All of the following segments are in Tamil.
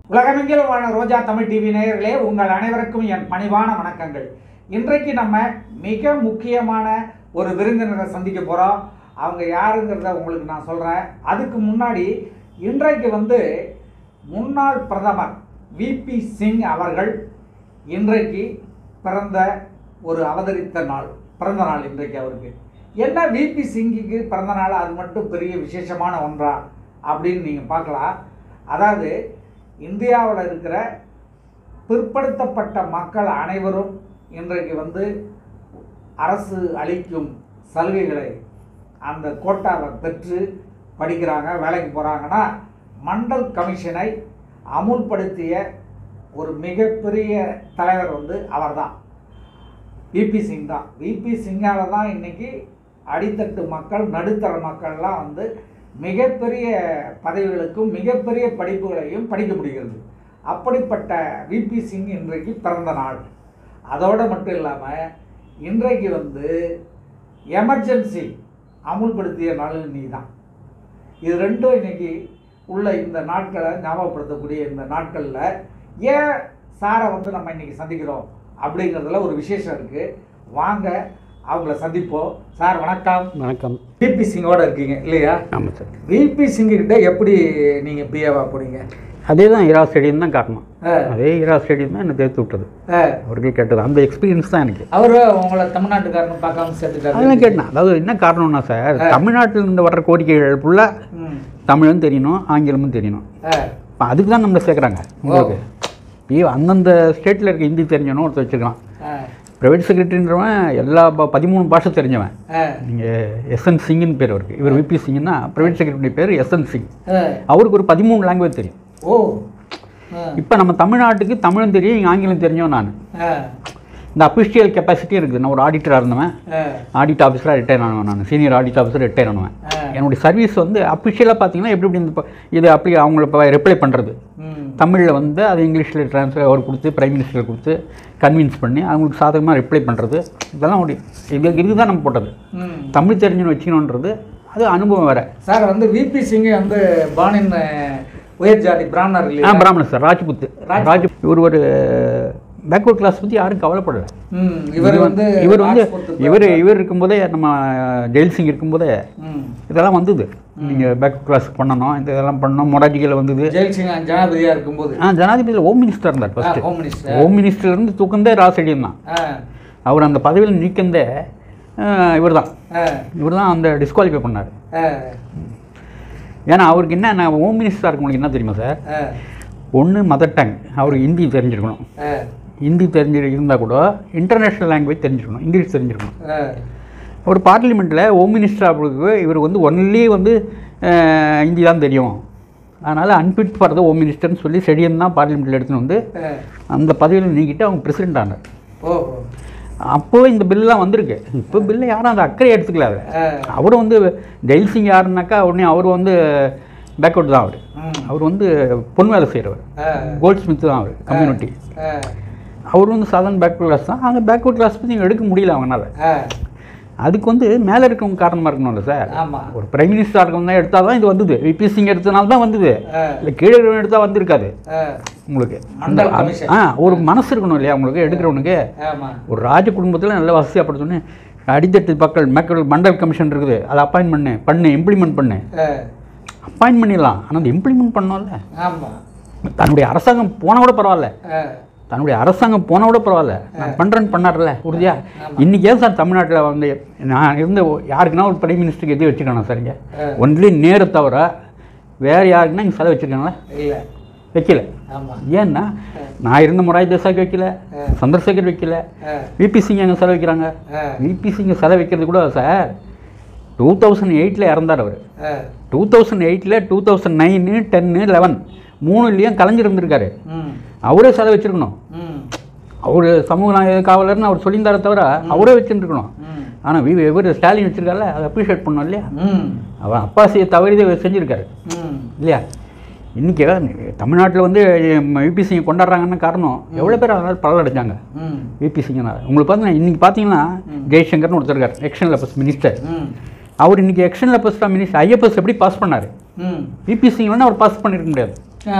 உலகமெங்கிலும் வாழ ரோஜா தமிழ் டிவி நேயர்களே உங்கள் அனைவருக்கும் என் பணிவான வணக்கங்கள் இன்றைக்கு நம்ம மிக முக்கியமான ஒரு விருந்தினரை சந்திக்க போகிறோம் அவங்க யாருங்கிறத உங்களுக்கு நான் சொல்கிறேன் அதுக்கு முன்னாடி இன்றைக்கு வந்து முன்னாள் பிரதமர் விபி சிங் அவர்கள் இன்றைக்கு பிறந்த ஒரு அவதரித்த நாள் பிறந்த நாள் இன்றைக்கு அவருக்கு என்ன விபி சிங்குக்கு பிறந்த நாள் அது மட்டும் பெரிய விசேஷமான ஒன்றா அப்படின்னு நீங்கள் பார்க்கலாம் அதாவது இந்தியாவில் இருக்கிற பிற்படுத்தப்பட்ட மக்கள் அனைவரும் இன்றைக்கு வந்து அரசு அளிக்கும் சலுகைகளை அந்த கோட்டாவை பெற்று படிக்கிறாங்க வேலைக்கு போகிறாங்கன்னா மண்டல் கமிஷனை அமுல்படுத்திய ஒரு மிகப்பெரிய தலைவர் வந்து அவர்தான் விபி சிங் தான் விபி சிங்கால தான் இன்னைக்கு அடித்தட்டு மக்கள் நடுத்தர மக்கள்லாம் வந்து மிகப்பெரிய பதவிகளுக்கும் மிகப்பெரிய படிப்புகளையும் படிக்க முடிகிறது அப்படிப்பட்ட விபி சிங் இன்றைக்கு பிறந்த நாள் அதோடு மட்டும் இல்லாமல் இன்றைக்கு வந்து எமர்ஜென்சி அமுல்படுத்திய நாள் நீ தான் இது ரெண்டும் இன்னைக்கு உள்ள இந்த நாட்களை ஞாபகப்படுத்தக்கூடிய இந்த நாட்களில் ஏன் சாரை வந்து நம்ம இன்னைக்கு சந்திக்கிறோம் அப்படிங்கிறதுல ஒரு விசேஷம் இருக்குது வாங்க அவங்கள சந்திப்போம் சார் வணக்கம் வணக்கம் விபி சிங்கோட இருக்கீங்க இல்லையா ஆமாம் சார் விபி சிங்கிட்ட எப்படி நீங்கள் பிஏவா போனீங்க அதே தான் ஈரா ஸ்டேடியம் தான் காட்டணும் ஆ. அதே ஈரா ஸ்டேடியம் தான் என்னை தேர்த்து விட்டது ஆ, அவருக்கு கேட்டது அந்த எக்ஸ்பீரியன்ஸ் தான் எனக்கு அவரு உங்களை தமிழ்நாட்டுக்காரன்னு பார்க்காம சேர்த்துட்டாரு அதெல்லாம் கேட்டேன் அதாவது என்ன காரணம்னா சார் தமிழ்நாட்டில் இருந்து வர்ற கோரிக்கைகள் ஃபுல்லாக ம் தமிழும் தெரியணும் ஆங்கிலமும் தெரியணும் ஆ, இப்போ அதுக்கு தான் நம்மளை சேர்க்குறாங்க உங்களுக்கு இப்போ அந்தந்த ஸ்டேட்டில் இருக்க ஹிந்தி தெரிஞ்சவனும் ஒருத்தர் வச்சுக்கலாம் ஆ, ப்ரைவேட் செக்ரட்டரின்றவன் எல்லா ப- பதிமூணு பாஷை தெரிஞ்சவன் ஆ, நீங்கள் எஸ்என் சிங்னு பேர் அவருக்கு இவர் விபி சிங்னா ப்ரைவேட் செக்ரட்டரி பேர் எஸ்என் சிங் ஆ. அவருக்கு ஒரு பதிமூணு லாங்குவேஜ் தெரியும் ஓ ஆ, இப்போ நம்ம தமிழ்நாட்டுக்கு தமிழும் தெரியும் இங்கே ஆங்கிலம் தெரிஞ்சவன் நான் ஆ, இந்த அபிஷியல் கெப்பாசிட்டி இருக்குது நான் ஒரு ஆடிட்டராக இருந்தவன் ஆ, ஆடிட் ஆஃபீஸராக ரிட்டையர் ஆனவன் நான் சீனியர் ஆடிட் ஆஃபீஸர் ரிட்டையர் ஆனவன் ஆ. என்னுடைய சர்வீஸ் வந்து அஃபிஷியலாக பார்த்தீங்கன்னா எப்படி இப்படி இந்த ப- இது அப்படி அவங்கள இப்போ ரிப்ளை பண்ணுறது ம், தமிழில் வந்து அது இங்கிலீஷில் ட்ரான்ஸ்ஃபர் அவர் கொடுத்து பிரைம் மினிஸ்டர் கொடுத்து கன்வின்ஸ் பண்ணி அவங்களுக்கு சாதகமாக ரிப்ளை பண்ணுறது இதெல்லாம் ஒரு இது இதுதான் நம்ம போட்டது ம். தமிழ் தெரிஞ்சுன்னு வச்சுக்கணுன்றது அது அனுபவம் வேறு சார் வந்து விபி சிங் வந்து பானின் உயர் ஜாதி பிராமணர் ஆ இல்லையா பிராமணர் சார் ராஜ்புத் ராஜ்- ராஜ் இவர் ஒரு பேக்வர்ட் கிளாஸ் பற்றி யாரும் கவலைப்படலை ம், இவர் வந்து இவர் வந்து ராஜ்புத் இவர் இவர் இருக்கும்போதே நம்ம ஜெயில் சிங் இருக்கும்போதே ம். இதெல்லாம் வந்தது நீங்கள் பேக் கிளாஸ் பண்ணணும் இந்த இதெல்லாம் பண்ணணும் மொராஜிகள் வந்தது ஜெயில் சிங் ஜனாதிபதியா இருக்கும்போது ஆ ஜனாதிபதியில் ஹோம் மினிஸ்டர் இருந்தார் ஃபஸ்ட்டு ஹோம் மினிஸ்டர் ஹோம் மினிஸ்டர்லேருந்து தூக்கந்தே ராசடியம் தான் ஆ, அவர் அந்த பதவியில் நீக்கந்தே இவர் தான் ஆ, இவர் தான் அந்த டிஸ்குவாலிஃபை பண்ணார் ஆ, ஏன்னா அவருக்கு என்ன நான் ஹோம் மினிஸ்டராக இருக்கவங்களுக்கு என்ன தெரியுமா சார் ஆ, ஒன்று மதர் டங் அவருக்கு ஹிந்தி தெரிஞ்சிருக்கணும் ஆ, ஹிந்தி தெரிஞ்சு இருந்தால் கூட இன்டர்நேஷ்னல் லாங்குவேஜ் தெரிஞ்சிருக்கணும் இங்கிலீஷ் தெரிஞ்சிருக்கணும் ஆ, ஒரு பார்லிமெண்ட்டில் ஹோம் மினிஸ்டர் அவருக்கு இவர் வந்து ஒன்லி வந்து அஹ், ஹிந்தி தான் தெரியும் அதனால் அன்ஃபிட் ஃபார் த ஹோம் மினிஸ்டர்னு சொல்லி செடியன் தான் பார்லிமெண்ட்டில் எடுத்துன்னு வந்து ஆ. அந்த பதவியில் நீக்கிட்டு அவங்க பிரசிடென்ட் ஆனார் ஓ அப்போ இந்த பில்லாம் வந்திருக்கு இப்போ பில்லை யாரும் அந்த அக்கறை எடுத்துக்கல அவர் ஆ, அவரும் வந்து ஜெயில் சிங் யாருன்னாக்கா உடனே அவர் வந்து பேக்வர்ட் தான் அவர் ம், அவர் வந்து பொன் வேலை செய்கிறவர் ஆ, கோல்ட் ஸ்மித் தான் அவர் கம்யூனிட்டி ஆ, அவர் வந்து சாதாரண பேக்வர்ட் கிளாஸ் தான் அந்த பேக்வர்ட் கிளாஸ் பற்றி எடுக்க முடியல அவங்களால ஆ, அதுக்கு வந்து மேலே இருக்கவங்க காரணமாக இருக்கணும்ல சார் ஆமா ஒரு பிரைம் மினிஸ்டர் இருக்கவங்க தான் எடுத்தால் தான் இது வந்தது விபி சிங் எடுத்தனால தான் வந்தது ஆ, இல்லை கீழே இருக்கிறவங்க எடுத்தால் வந்திருக்காது ஆ, உங்களுக்கு மண்டல் கமிஷன். ஆ ஒரு மனசு இருக்கணும் இல்லையா உங்களுக்கு எடுக்கிறவனுக்கு ஆமா ஒரு ராஜ குடும்பத்தில் நல்ல வசதியாகப்படுத்தோன்னே அடித்தட்டு மக்கள் மக்கள் மண்டல் கமிஷன் இருக்குது அதை அப்பாயின் பண்ணு பண்ணு இம்ப்ளிமெண்ட் பண்ணு ஆ, அப்பாயின் பண்ணிடலாம் ஆனால் அது இம்ப்ளிமெண்ட் பண்ணோம்ல ஆமா தன்னுடைய அரசாங்கம் போனால் கூட பரவாயில்ல ஆ, தன்னுடைய அரசாங்கம் போனால் கூட பரவாயில்ல நான் பண்ணுறேன்னு பண்ணார்ல உறுதியா இன்னைக்கு ஏன் சார் தமிழ்நாட்டில் வந்து நான் இருந்த ஒ- யாருக்குன்னா ஒரு பிரைம் மினிஸ்டருக்கு எது வச்சுருக்கானா சரிங்க ஆ. ஒன்லி நேரு தவிர வேறு யாருக்குன்னா இங்கே செலவு வச்சுருக்காங்களா இல்ல வைக்கல ஆமா ஏன்னா நான் இருந்த மொராய் தேசாக்கு வைக்கல சந்திரசேகர் வைக்கல ஆ, விபி சிங் அங்கே செலவு வைக்கிறாங்க ஆ, விபி சிங் செலவு வைக்கிறது கூட சார் டூ தௌசண்ட் எயிட்டில் இறந்தார் அவர் ஆ, டூ தௌசண்ட் எயிட்டில் two thousand nine ten eleven மூணுலேயும் கலைஞ்சிருந்திருக்காரு ம், அவரே செலவு வச்சிருக்கணும் ம், அவர் சமூக நாயக காவலர்னு அவர் சொல்லியிருந்தாரே தவிர அவரே வச்சுருக்கணும் ம், ஆனால் வி இவர் ஸ்டாலின் வச்சிருக்காருல்ல அதை அப்ரிஷியேட் பண்ணோம் இல்லையா ம், அவர் அப்பா செய்ய தவறிதை இவர் செஞ்சுருக்காரு ம், இல்லையா இன்றைக்கி தமிழ்நாட்டில் வந்து விபி சிங்கை கொண்டாடுறாங்கன்னு காரணம் எவ்வளோ பேர் அதனால் பலன் அடைஞ்சாங்க ம், விபி சிங்கனால உங்களுக்கு பார்த்தீங்கன்னா இன்றைக்கி பார்த்தீங்கன்னா ஜெய்சங்கர்னு ஒருத்தர் இருக்கார் எக்ஷன் லெப்பஸ் மினிஸ்டர் ம், அவர் இன்றைக்கி எக்ஷன் லெப்பஸ் தான் மினிஸ்டர் ஐஎஃப்எஸ் எப்படி பாஸ் பண்ணார் ம், விபி சிங்லாம் அவர் பாஸ் பண்ணியிருக்க முடியாது ஆ,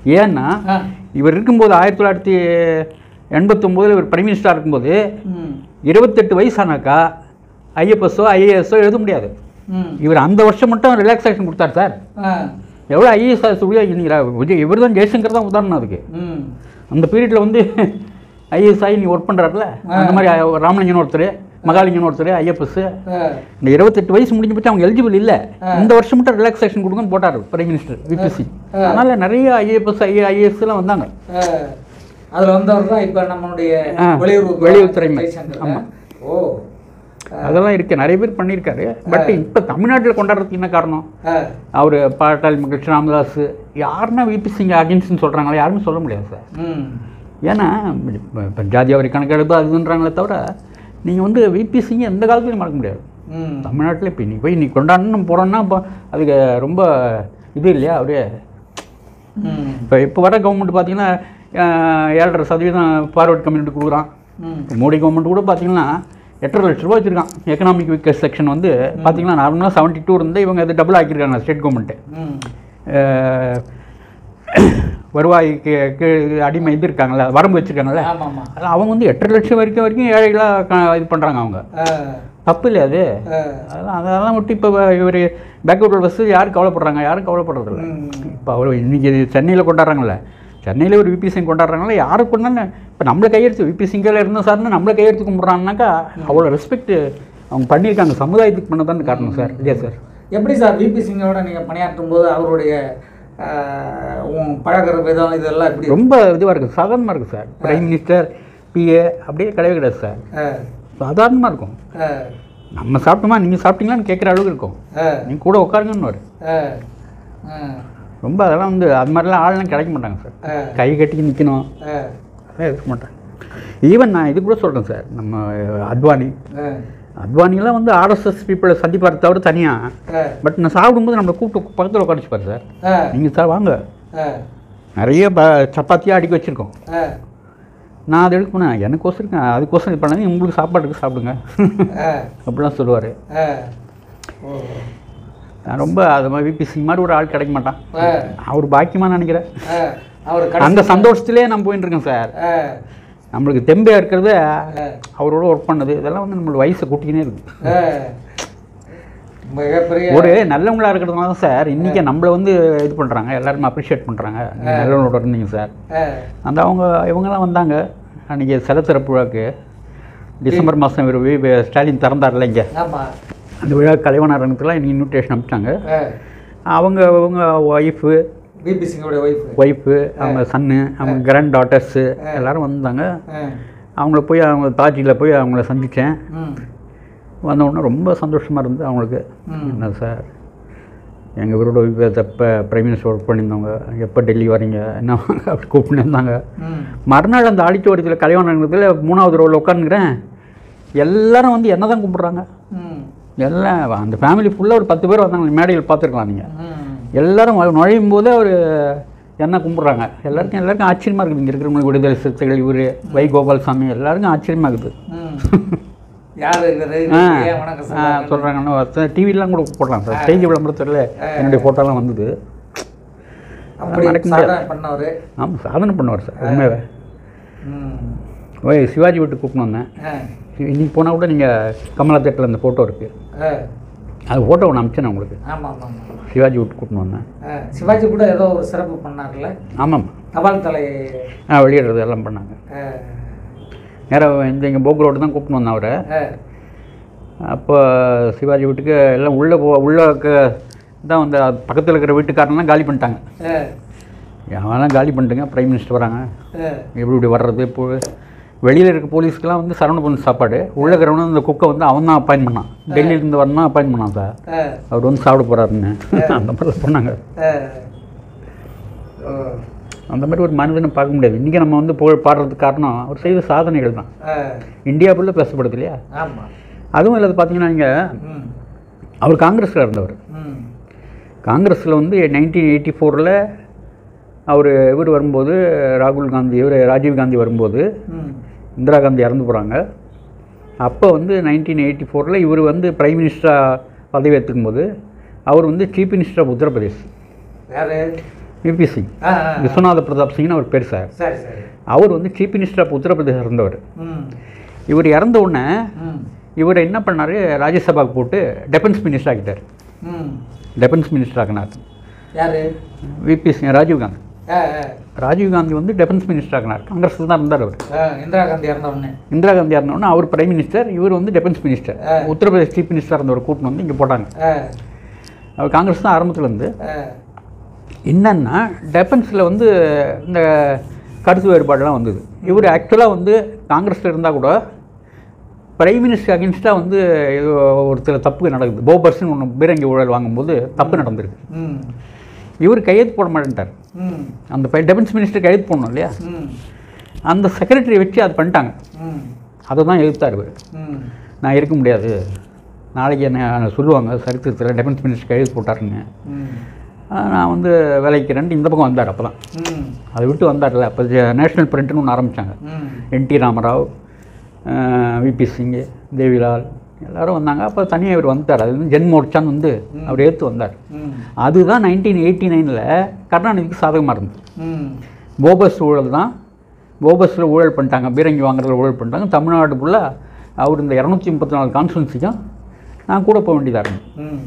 ஏன்னா ஆ. இவர் இருக்கும்போது ஆயிரத்தி தொள்ளாயிரத்தி எண்பத்தொம்போதில் இவர் பிரைம் மினிஸ்டராக இருக்கும்போது ம் இருபத்தெட்டு வயசானாக்கா ஐஎஃப்எஸ்ஸோ ஐஏஎஸ்ஸோ எழுத முடியாது ம் இவர் அந்த வருஷம் மட்டும் ரிலாக்ஸேஷன் கொடுத்தார் சார் ஆ எவ்வளோ ஐஏஎஸ் சொல்லியா விஜய் இவர் தான் ஜெய்சங்கர் தான் உதாரணம் அதுக்கு ம் அந்த பீரியடில் வந்து ஐஏஎஸ் ஆகி நீ ஒர்க் பண்ணுறாருல அந்த மாதிரி ராமலிங்கன் ஒருத்தர் மகாலிங்கன் ஒருத்தர் ஐஎஃப்எஸ் ஆ இந்த இருபத்தெட்டு வயசு முடிஞ்சு போச்சு அவங்க எலிஜிபிள் இல்லை இந்த வருஷம் மட்டும் ரிலாக்ஸேஷன் கொடுங்கன்னு போட்டார் பிரைம் மினிஸ்டர் விபிசி அதனால் நிறைய ஐஏஎஸ் ஐஏ ஐஏஎஸ்லாம் வந்தாங்க ஆ. அதுல வந்தவர் தான் இப்ப நம்மளுடைய ஆ, வெளியுறவு வெளியுறவுத்துறை ஜெய்சங்கர். ஆமா. ஓ அதெல்லாம் இருக்கு நிறைய பேர் பண்ணியிருக்காரு பட் இப்போ தமிழ்நாட்டில் கொண்டாடுறதுக்கு என்ன காரணம் ஆ. அவர் பாட்டாளி மகிழ்ச்சி ராமதாஸ் யாருன்னா விபி சிங் அகேன்ஸ்ட்னு சொல்கிறாங்களா யாருமே சொல்ல முடியாது சார் ம் ஏன்னா இப்போ ஜாதி அவரி கணக்கெடுப்பு அதுன்றாங்களே தவிர நீங்கள் வந்து விபி சிங் எந்த காலத்துலையும் மறக்க முடியாது ம் தமிழ்நாட்டில் இப்போ நீ போய் நீ கொண்டாடணும் போகிறோன்னா இப்போ அதுக்கு ரொம்ப இது இல்லையா அப்படியே ம் இப்போ இப்போ வர கவர்மெண்ட் பார்த்தீங்கன்னா அஹ், ஏழரை சதவீதம் ஃபார்வர்ட் கம்யூனிட்டி கொடுக்குறான் ம் இப்போ மோடி கவர்மெண்ட் கூட பார்த்தீங்கன்னா எட்டரை லட்ச ரூபா வச்சுருக்கான் எக்கனாமிக் வீக்கர் செக்ஷன் வந்து பார்த்தீங்கன்னா நார்மலாக செவன்ட்டி டூ இருந்து இவங்க அது டபுள் ஆக்கியிருக்காங்க ஸ்டேட் கவர்மெண்ட்டு ம் வருவாய்க்கு கீழ் அடிமை இது இருக்காங்கல்ல வரம்பு வச்சுருக்காங்கல்ல ஆமா ஆமா அது அவங்க வந்து எட்டரை லட்சம் வரைக்கும் வரைக்கும் ஏழைகளாக க- இது பண்ணுறாங்க அவங்க ஆ. தப்பு இல்லையா அது ஆ. அதெல்லாம் அதெல்லாம் விட்டு இப்போ இவர் பேக்வர்ட் பஸ் யாரும் கவலைப்படுறாங்க யாரும் கவலைப்படுறதில்ல ம். இப்போ அவர் இன்னைக்கு சென்னையில் கொண்டாடுறாங்கல்ல சென்னையில் ஒரு விபி சிங் கொண்டாடுறாங்களா யாருக்கு கொண்டாந்து இப்போ நம்மளை கையெழுத்து விபி சிங்கில் இருந்தோம் சார்னு நம்மளை கையெழுத்து கும்பிட்றாங்கனாக்கா அவ்வளோ ரெஸ்பெக்ட் அவங்க பண்ணியிருக்காங்க சமுதாயத்துக்கு பண்ணதான் காரணம் சார் இல்லையா சார் எப்படி சார் விபி சிங்கோட நீங்க பணியாற்றும் போது அவருடைய ஆ, உன் பழகுற விதம் இதெல்லாம் எப்படி ரொம்ப இதுவாக இருக்குது சாதாரணமாக இருக்குது சார் பிரைம் மினிஸ்டர் பிஏ அப்படியே கிடையவே கிடையாது சார் ஆ. சாதாரணமாக இருக்கும் ஆ. நம்ம சாப்பிட்டோமா நீங்கள் சாப்பிட்டீங்களான்னு கேட்குற அளவுக்கு இருக்கும் ஆ. நீங்கள் கூட உட்காருங்கன்னு வரும் ஆ. ஆ. ரொம்ப அதெல்லாம் வந்து அது மாதிரிலாம் ஆள்லாம் கிடைக்க மாட்டாங்க சார் ஆ. கை கட்டி நிற்கணும் ஆ. அதெல்லாம் இருக்க மாட்டாங்க ஈவன் நான் இது கூட சொல்கிறேன் சார் நம்ம அத்வானி ஆ. அத்வானிலாம் வந்து ஆர்எஸ்எஸ் பீப்புளை சந்திப்பார் தவிர தனியாக ஆ. பட் நான் சாப்பிடும்போது நம்மளை கூப்பிட்டு பக்கத்தில் உட்காந்துச்சுப்பார் சார் ஆ. நீங்கள் சார் வாங்க ஆ. நிறைய ப சப்பாத்தியாக அடுக்கி வச்சுருக்கோம் ஆ. நான் அதை எடுக்க போனேன் எனக்கோசரம் அதுக்கோசரம் இது பண்ணாங்க உங்களுக்கு சாப்பாட்டுக்கு சாப்பிடுங்க ஆ. அப்படிலாம் சொல்லுவார் ஆ. ஓ. நான் ரொம்ப அது மாதிரி விபி சிங் மாதிரி ஒரு ஆள் கிடைக்க மாட்டான் ஆ. அவர் பாக்கியமாக நினைக்கிறேன் ஆ. அவர் கடைசி- அந்த சந்தோஷத்திலே நான் போயிட்டு இருக்கேன் சார் ஆ. நம்மளுக்கு தெம்பையாக இருக்கிறது ஆ. அவரோட ஒர்க் பண்ணது இதெல்லாம் வந்து நம்மளுக்கு வயசை கூட்டிக்கினே இருக்கு ஆ. மிகப்பெரிய ஒரு நல்லவங்களா இருக்கிறதுனால தான் சார் இன்றைக்கி நம்மளை வந்து இது பண்ணுறாங்க எல்லாருமே அப்ரிஷியேட் பண்ணுறாங்க நல்லவங்களோட இருந்தீங்க சார் ஆ. அந்த அவங்க இவங்கெல்லாம் வந்தாங்க அன்றைக்கி சில திறப்பு விழாக்கு டிசம்பர் மாதம் இவர் வி- வி- ஸ்டாலின் திறந்தார்ல இங்கே ஆமா அந்த விழா கலைவாணர் அரங்கத்தில் எனக்கு இன்விடேஷன் அனுப்பிச்சாங்க ஆ. அவங்க அவங்க ஒய்ஃபு பிபி சிங்கோட ஒய்ஃப் ஒய்ஃபு அவங்க சன்னு அவங்க கிராண்ட் டாட்டர்ஸு எல்லாரும் வந்தாங்க அவங்கள போய் அவங்க தாஜியில் போய் அவங்கள சந்தித்தேன் ம் வந்த உடனே ரொம்ப சந்தோஷமாக இருந்தது அவங்களுக்கு ம். என்ன சார் எங்கள் இவரோட எப்போ பிரைம் மினிஸ்டர் ஒர்க் பண்ணியிருந்தவங்க எப்போ டெல்லி வரீங்க என்ன அப்படி கூப்பிட்டு இருந்தாங்க ம் மறுநாள் அந்த ஆடிட்டோரியத்தில் கல்யாணத்தில் மூணாவது ரோவில் உட்காந்துக்கிறேன் எல்லாரும் வந்து என்ன தான் கும்பிட்றாங்க ம் எல்லாம் அந்த ஃபேமிலி ஃபுல்லாக ஒரு பத்து பேர் வந்தாங்க மேடையில் பார்த்துருக்கலாம் நீங்கள் ம் எல்லாரும் வ- நுழையும் போதே அவர் என்ன கும்பிட்றாங்க எல்லாருக்கும் எல்லாருக்கும் ஆச்சரியமாக இருக்குது இங்கே இருக்கிறவங்க விடுதலை சிறுத்தைகள் இவர் வை கோபால்சாமி எல்லாருக்கும் ஆச்சரியமாக இருக்குது ம் யார் இருக்கிறது ஆ ஏன் வணக்கம் சார் சொல்கிறாங்கன்னா டிவிலாம் கூட போடலாம் சார் செய்தி விளம்பரத்தில் என்னுடைய ஃபோட்டோலாம் வந்தது அப்படி மறக்க முடியாது. சாதனை பண்ணவர் ஆமாம் சாதனை பண்ணுவார் சார் உண்மையாவே ம் ஓய் சிவாஜி வீட்டு கூப்பிட்டு வந்தேன் ஆ இன்னைக்கு போனால் கூட நீங்கள் கமலா தேட்டரில் அந்த ஃபோட்டோ இருக்குது ஆ அது ஃபோட்டோ ஒன்று அனுப்பிச்சேன் உங்களுக்கு ஆமாம் ஆமாம் ஆமாம். சிவாஜி வீட்டு கூப்பிட்டு வந்தேன் ஆ, சிவாஜி கூட ஏதோ ஒரு சிறப்பு பண்ணார்ல ஆமாம் தபால் தலை ஆ வெளியிடுறது எல்லாம் பண்ணாங்க ஆ, நேராக இந்த இங்கே போக் ரோடு தான் கூப்பிட்டு வந்தேன் அவரை ஆ, அப்போ சிவாஜி வீட்டுக்கு எல்லாம் உள்ளே போ உள்ளே தான் வந்து பக்கத்தில் இருக்கிற வீட்டுக்காரங்களாம் காலி பண்ணிட்டாங்க ஆ, அவெல்லாம் காலி பண்ணிட்டுங்க பிரைம் மினிஸ்டர் வராங்க ஆ, எப்படி இப்படி வர்றது இப்போ வெளியில் இருக்க போலீஸ்க்கெலாம் வந்து சரவண பண்ண சாப்பாடு உள்ளே இருக்கிறவன அந்த குக்கை வந்து அவன் தான் அப்பாயின் பண்ணான் டெல்லியிலேருந்து வரணும் அப்பாயின் பண்ணான் சார் ஆ, அவர் வந்து சாப்பிட போகிறாருன்னு அந்த மாதிரிலாம் பண்ணாங்க ஆ. ஓ, அந்த மாதிரி ஒரு மனிதனை பார்க்க முடியாது இன்றைக்கி நம்ம வந்து புகழ் பாடுறதுக்கு காரணம் அவர் செய்த சாதனைகள் தான் ஆ, இந்தியா ஃபுல்லாக பேசப்படுது இல்லையா ஆமாம் அதுவும் இல்லாத பார்த்தீங்கன்னா இங்கே ம் அவர் காங்கிரஸில் இருந்தவர் ம் காங்கிரஸில் வந்து நைன்டீன் எயிட்டி ஃபோரில் அவர் இவர் வரும்போது ராகுல் காந்தி இவர் ராஜீவ் காந்தி வரும்போது ம் இந்திரா காந்தி இறந்து போகிறாங்க அப்போ வந்து நைன்டீன் எயிட்டி ஃபோரில் இவர் வந்து பிரைம் மினிஸ்டராக பதவி ஏற்றுக்கும் போது அவர் வந்து சீஃப் மினிஸ்டர் ஆஃப் உத்தரப்பிரதேஷ் யாரு விபி சிங் ஆ, ஆ, ஆ. விஸ்வநாத பிரதாப் சிங்னு அவர் பேர் சார் சரி சரி அவர் வந்து சீஃப் மினிஸ்டர் ஆஃப் உத்தரப்பிரதேசம் இருந்தவர் ம் இவர் இறந்த உடனே ம் இவர் என்ன பண்ணார் ராஜ்யசபாவுக்கு போட்டு டெஃபென்ஸ் மினிஸ்டர் ஆக்கிட்டார் ம் டெஃபென்ஸ் மினிஸ்டர் ஆக்கினார் யாரு விபி சிங் ராஜீவ்காந்தி ஆ, ஆ, ராஜீவ்காந்தி வந்து டெஃபென்ஸ் மினிஸ்டர் ஆக்கினார் காங்கிரஸில் தான் இருந்தார் அவர் ஆ, இந்திரா காந்தி இறந்த உடனே இந்திரா காந்தி இருந்தோடனே அவர் பிரைம் மினிஸ்டர் இவர் வந்து டிஃபென்ஸ் மினிஸ்டர் ஆ. உத்தரப்பிரதேஷ் சீஃப் மினிஸ்டர் இருந்தவர் கூட்டின்னு வந்து இங்கே போட்டாங்க ஆ, அவர் காங்கிரஸ் தான் ஆரம்பத்தில் இருந்து ஆ, என்னன்னா டிஃபென்ஸில் வந்து இந்த கருத்து வேறுபாடுலாம் வந்தது இவர் ஆக்சுவலாக வந்து காங்கிரஸில் இருந்தால் கூட பிரைம் மினிஸ்டர் அகேன்ஸ்டாக வந்து ஏதோ ஒரு சில தப்பு நடக்குது போபர்ஸ்னு ஒன்று பீரங்கி ஊழல் வாங்கும்போது தப்பு நடந்திருக்கு ம் இவர் கையெழுத்து போட மாட்டேன்ட்டார் ம் அந்த டிஃபென்ஸ் மினிஸ்டர் கையெழுத்து போடணும் இல்லையா ம் அந்த செக்ரட்டரி வச்சு அது பண்ணிட்டாங்க ம் அதை தான் எதிர்த்தார் இவர் ம் நான் இருக்க முடியாது நாளைக்கு என்ன சொல்லுவாங்க சரித்திரத்தில் டிஃபென்ஸ் மினிஸ்டர் கையெழுத்து போட்டாருங்க ம் ஆஹ் நான் வந்து வேலைக்கிறேன்ட்டு இந்த பக்கம் வந்தார் அப்போ தான் ம் அதை விட்டு வந்தார்ல அப்போ நேஷ்னல் பிரிண்ட்னு ஒன்று ஆரம்பித்தாங்க ம் N T Rama Rao VP Singh Devi Lal எல்லாரும் வந்தாங்க அப்போ தனியாக இவர் வந்துட்டார் அது வந்து ஜென் மோர்ச்சான்னு வந்து அவர் ஏற்று வந்தார் ம் அதுதான் நைன்டீன் எயிட்டி நைனில் கருணாநிதிக்கு சாதகமாக இருந்தது ம் போபஸ் ஊழல் தான் போபஸில் ஊழல் பண்ணிட்டாங்க பீரங்கி வாங்குறதுல ஊழல் பண்ணிட்டாங்க தமிழ்நாடு ஃபுல்லாக அவர் இந்த இரநூத்தி முப்பத்தி நாலு கான்ஸ்டுவன்சிக்கும் நான் கூட போக வேண்டியதாக இருந்தது ம்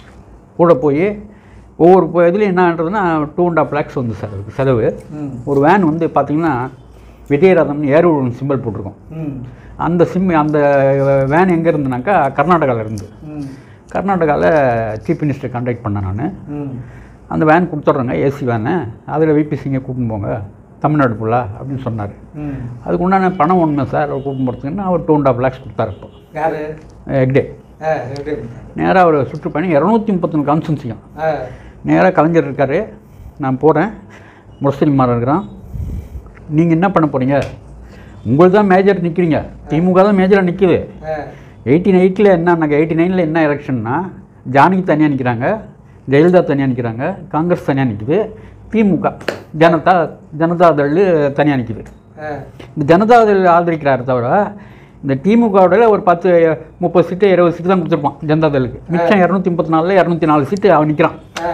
கூட போய் ஒவ்வொரு இப்போ இதுலையும் என்னன்றதுன்னா டூ அண்ட் ஆஃப் லேக்ஸ் வந்து சார் அதுக்கு செலவு ம் ஒரு வேன் வந்து பார்த்தீங்கன்னா விஜயரதம்னு ஏரூர் சிம்பிள் போட்டிருக்கோம் ம் அந்த சிம் அந்த வேன் எங்கே இருந்துனாக்கா கர்நாடகாவில் இருந்து ம் கர்நாடகாவில் சீஃப் மினிஸ்டர் கான்டாக்ட் பண்ணேன் நான் ம் அந்த வேன் கொடுத்துட்றேங்க ஏசி வேனு அதில் விபி சிங்கை கூட்டின்னு போங்க தமிழ்நாடு ஃபுல்லாக அப்படின்னு சொன்னார் ம் அதுக்கு உண்டான பணம் ஒன்றுமே சார் அவர் கூட்டின்னு போகிறதுக்குன்னு அவர் டூ அண்ட் ஆஃப் லேக்ஸ் கொடுத்தாரு இப்போ யாரு எக்டே ஆ எப்படி நேராக அவர் சுற்றுப்பயணம் இரநூத்தி முப்பத்தொன்று கான்ஸ்டன்சியும் ஆ நேராக கலைஞர் இருக்கார் நான் போகிறேன் முரசலிமார் இருக்கிறான் நீங்கள் என்ன பண்ண போகிறீங்க உங்களுக்கு தான் மேஜர் நிற்கிறீங்க திமுக தான் மேஜராக நிற்கிது ஆ எயிட்டீன் எயிட்டில் என்னன்னாக்க எயிட்டி நைனில் என்ன எலெக்ஷன்னா ஜானகி தனியாக நிற்கிறாங்க ஜெயலலிதா தனியாக நிற்கிறாங்க காங்கிரஸ் தனியாக நிற்குது திமுக ஜனதா ஜனதாதள் தனியாக நிற்குது ஆ இந்த ஜனதாதள் ஆதரிக்கிறார் தவிர இந்த திமுகவோட ஒரு பத்து முப்பது சீட்டு இருபது சீட்டு தான் கொடுத்துருப்பான் ஜனதாதளுக்கு மிச்சம் இரநூத்தி முப்பத்தி நாலில் இரநூத்தி நாலு சீட்டு அவன் நிற்கிறான் ஆ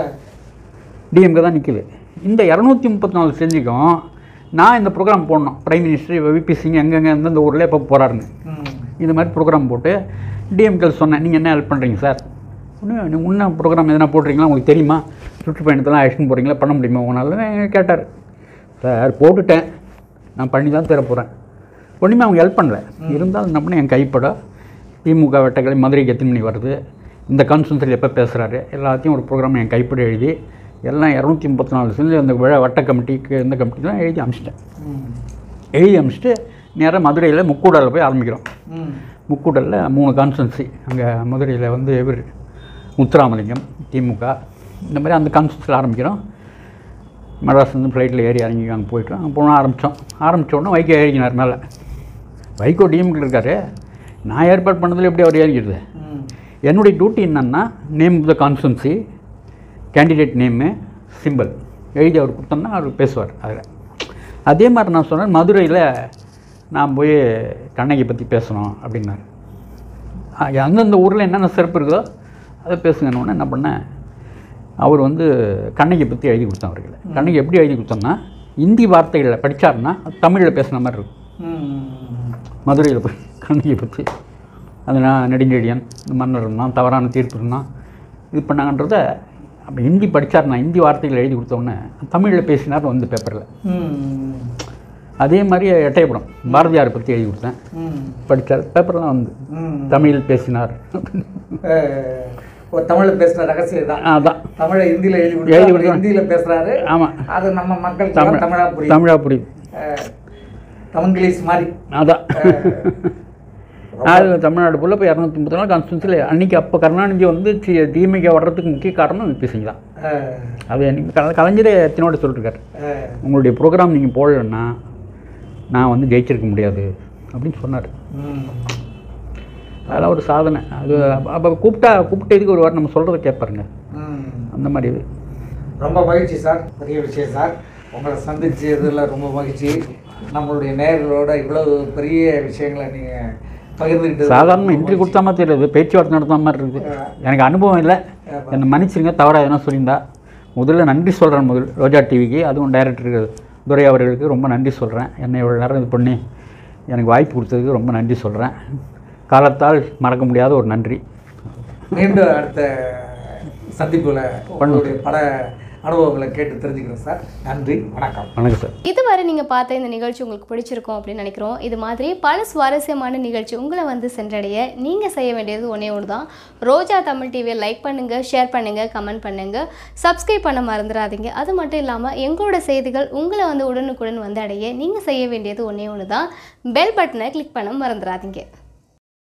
டிஎம்கே தான் நிற்குது இந்த இரநூத்தி முப்பத்தி நாலு செஞ்சுக்கும் நான் இந்த ப்ரோக்ராம் போடணும் பிரைம் மினிஸ்டர் விபி சிங் எங்கெங்கே எந்தெந்த ஊரில் எப்போ போகிறாருன்னு ம் இந்த மாதிரி ப்ரோக்ராம் போட்டு டிஎம்கே சொன்னேன் நீங்கள் என்ன ஹெல்ப் பண்ணுறீங்க சார் ஒன்றும் நீங்கள் முன்ன ப்ரோக்ராம் எதனா போட்டிருக்கீங்களா உங்களுக்கு தெரியுமா சுற்றுப்பயணத்தெல்லாம் ஆக்ஷன் போடுறீங்களா பண்ண முடியுமா உங்களால் கேட்டார் சார் போட்டுட்டேன் நான் பண்ணி தான் தர போகிறேன் ஒன்றுமே அவங்க ஹெல்ப் பண்ணல இருந்தாலும் என்ன பண்ண என் கைப்பட திமுக வெட்டக்கலை மதுரைக்கு எத்தனை மணி வருது இந்த கான்ஸ்டன்ஸில் எப்போ பேசுகிறாரு எல்லாத்தையும் ஒரு ப்ரோக்ராம் என் கைப்பட எழுதி எல்லாம் இரநூத்தி முப்பத்தி நாலு செஞ்சு அந்த விழா வட்ட கமிட்டிக்கு இந்த கமிட்டிலாம் எழுதி அனுப்பிச்சிட்டேன் ம் எழுதி அனுப்பிச்சிட்டு நேராக மதுரையில் முக்கூடலில் போய் ஆரம்பிக்கிறோம் ம் முக்கூடலில் மூணு கான்ஸ்டன்சி அங்கே மதுரையில் வந்து இவர் முத்துராமலிங்கம் திமுக இந்த மாதிரி அந்த கான்ஸ்டன்சியில் ஆரம்பிக்கிறோம் மெட்ராஸ்லேருந்து ஃப்ளைட்டில் ஏறி இறங்கி அங்கே போயிட்டோம் அங்கே போனால் ஆரம்பித்தோம் ஆரம்பித்த உடனே வைகோ ஏறிக்கினார் மேலே வைகோ டிஎம்கில் இருக்காரு நான் ஏற்பாடு பண்ணதில் எப்படி அவர் ஏறிக்கிறது ம் என்னுடைய டியூட்டி என்னன்னா name of the constituency candidate name simple எழுதி அவர் கொடுத்தோம்னா அவர் பேசுவார் அதில் அதே மாதிரி நான் சொன்னேன் மதுரையில் நான் போய் கண்ணகி பற்றி பேசணும் அப்படின்னாரு ஆ, அந்தந்த ஊரில் என்னென்ன சிறப்பு இருக்கோ அதை பேசுங்கன்னு என்ன பண்ணேன் அவர் வந்து கண்ணகி பற்றி எழுதி கொடுத்தேன் அவர்களை கண்ணகி எப்படி எழுதி கொடுத்தோம்னா இந்தி வார்த்தைகளில் படித்தாருன்னா தமிழில் பேசுன மாதிரி இருக்கும் ம் மதுரையில் போய் கண்ணகியை பற்றி அது நான் நெடுஞ்செழியன் இந்த மன்னர் இருந்தான் தவறான தீர்ப்பு இருந்தான் இது பண்ணாங்கன்றத அப்போ ஹிந்தி படித்தார் ஹிந்தி வார்த்தைகள் எழுதி கொடுத்தோன்னே தமிழில் பேசினார் வந்து பேப்பரில் ம் அதே மாதிரி எட்டயபுரம் பாரதியாரை பற்றி எழுதி கொடுத்தேன் ம் படித்தார் பேப்பர்லாம் வந்து ம் தமிழில் பேசினார் அஹ், ஒரு தமிழ்ல பேசுற ரகசியம் தான் அதான் தமிழை ஹிந்தியில எழுதி எழுதி கொடுத்து கொடுத்தா- ஹிந்தியில பேசுறாரு ஆமாம் அது நம்ம மக்களுக்கு தமிழ் எல்லாம் தமிழா புரியும் தமிழாக புரியுது அஹ், தமிங்கிலீஷ் மாதிரி அதான் அது தமிழ்நாடு ஃபுல்லாக இப்போ இரநூத்தி முப்பத்தி நாலு கான்ஸ்டியூன்சியில் அன்றைக்கி அப்போ கருணாநிதி வந்து தி- திமுக வர்றதுக்கு முக்கிய காரணம் விபி சிங் தான் அஹ், அது நீங்கள் கல கலைஞரே எத்தனோட சொல்லிருக்காரு அஹ், உங்களுடைய ப்ரோக்ராம் நீங்கள் போடலன்னா நான் வந்து ஜெயிச்சிருக்க முடியாது அப்படின்னு சொன்னார் ம், அதெல்லாம் ஒரு சாதனை அது அப்போ கூப்பிட்டா கூப்பிட்ட இதுக்கு ஒரு வாரம் நம்ம சொல்கிறத கேட்பாருங்க ம். அந்த மாதிரி இது ரொம்ப மகிழ்ச்சி சார் பெரிய விஷயம் சார் உங்களை சந்திச்சதில் ரொம்ப மகிழ்ச்சி நம்மளுடைய நேயர்களோட இவ்வளவு பெரிய விஷயங்களை நீங்கள் பகிர்ந்துக்கிட்டு சாதாரண இன்ட்ரி கொடுத்தா மாதிரி தெரியுது பேச்சுவார்த்தை நடத்த மாதிரி இருக்குது எனக்கு அனுபவம் இல்லை என்னை மன்னிச்சிருங்க தவறாக எதனா சொல்லியிருந்தா முதல்ல நன்றி சொல்கிறேன் முதல் ரோஜா டிவிக்கு அதுவும் டைரக்டர் துரை அவர்களுக்கு ரொம்ப நன்றி சொல்கிறேன் என்னை இவ்வளோ நேரம் இது பண்ணி எனக்கு வாய்ப்பு கொடுத்ததுக்கு ரொம்ப நன்றி சொல்கிறேன் காலத்தால் மறக்க முடியாத ஒரு நன்றி மீண்டும் அடுத்த சந்திப்புல உங்களுடைய பட அனுபவங்களை கேட்டு தெரிஞ்சுக்கிறேன் சார் நன்றி வணக்கம் வணக்கம் சார் இதுவரை நீங்கள் பார்த்த இந்த நிகழ்ச்சி உங்களுக்கு பிடிச்சிருக்கும் அப்படின்னு நினைக்கிறோம் இது மாதிரி பல சுவாரஸ்யமான நிகழ்ச்சி உங்களை வந்து சென்றடைய நீங்கள் செய்ய வேண்டியது ஒன்றே ஒன்று தான் ரோஜா தமிழ் டிவியை லைக் பண்ணுங்கள் ஷேர் பண்ணுங்கள் கமெண்ட் பண்ணுங்கள் சப்ஸ்கிரைப் பண்ண மறந்துடாதீங்க அது மட்டும் இல்லாமல் எங்களோட செய்திகள் உங்களை வந்து உடனுக்குடன் வந்து அடைய நீங்கள் செய்ய வேண்டியது ஒன்றே ஒன்று தான் பெல் பட்டனை கிளிக் பண்ண மறந்துடாதீங்க